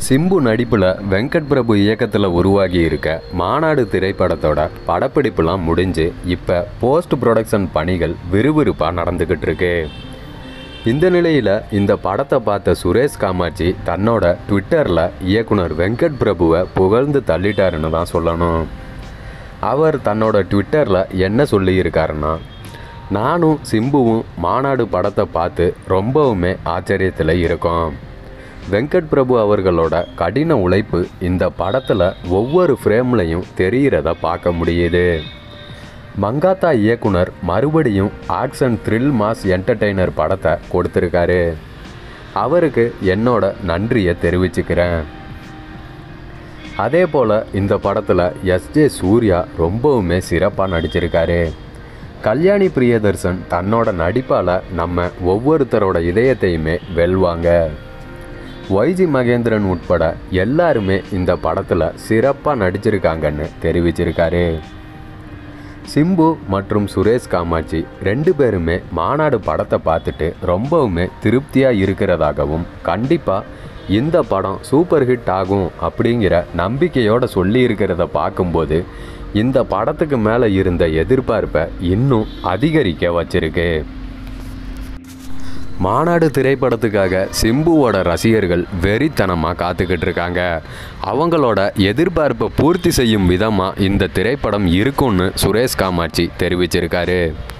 சிம்பு நடிப்பில் வெங்கட் பிரபு இயக்கத்தில் உருவாகி இருக்க மாநாடு திரைப்படத்தோட படப்பிடிப்புலாம் முடிஞ்சு இப்போ போஸ்ட் ப்ரொடக்ஷன் பணிகள் விறுவிறுப்பாக நடந்துக்கிட்டு இருக்கு இந்த நிலையில் இந்த படத்தை பார்த்த சுரேஷ் காமாட்சி தன்னோட ட்விட்டரில் இயக்குனர் வெங்கட் பிரபுவை புகழ்ந்து தள்ளிட்டாருன்னு தான் சொல்லணும் அவர் தன்னோட ட்விட்டரில் என்ன சொல்லியிருக்காருன்னா நானும் சிம்புவும் மாநாடு படத்தை பார்த்து ரொம்பவுமே ஆச்சரியத்தில் இருக்கோம் வெங்கட் பிரபு அவர்களோட கடின உழைப்பு இந்த படத்தில் ஒவ்வொரு ஃப்ரேம்லையும் தெரிகிறத பார்க்க முடியுது மங்காத்தா இயக்குனர் மறுபடியும் ஆக்ஷன் த்ரில் மாஸ் என்டர்டெய்னர் படத்தை கொடுத்துருக்காரு அவருக்கு என்னோட நன்றியை தெரிவிச்சுக்கிறேன் அதே போல் இந்த படத்தில் எஸ்ஜே சூர்யா ரொம்பவுமே சிறப்பாக நடிச்சிருக்காரு கல்யாணி பிரியதர்சன் தன்னோட நடிப்பால் நம்ம ஒவ்வொருத்தரோட இதயத்தையுமே வெல்வாங்க ஒய்ஜி மகேந்திரன் உட்பட எல்லாருமே இந்த படத்தில் சிறப்பாக நடிச்சிருக்காங்கன்னு தெரிவிச்சிருக்காரு சிம்பு மற்றும் சுரேஷ் காமாட்சி ரெண்டு பேருமே மாநாடு படத்தை பார்த்துட்டு ரொம்பவுமே திருப்தியாக இருக்கிறதாகவும் கண்டிப்பாக இந்த படம் சூப்பர் ஹிட் ஆகும் அப்படிங்கிற நம்பிக்கையோடு சொல்லி இருக்கிறத பார்க்கும்போது இந்த படத்துக்கு மேலே இருந்த எதிர்பார்ப்பை இன்னும் அதிகரிக்க வச்சிருக்கு மாநாடு திரைப்படத்துக்காக சிம்புவோட ரசிகர்கள் வெறித்தனமாக காத்துக்கிட்டு இருக்காங்க அவங்களோட எதிர்பார்ப்பை பூர்த்தி செய்யும் விதமாக இந்த திரைப்படம் இருக்கும்னு சுரேஷ் காமாட்சி தெரிவிச்சிருக்காரு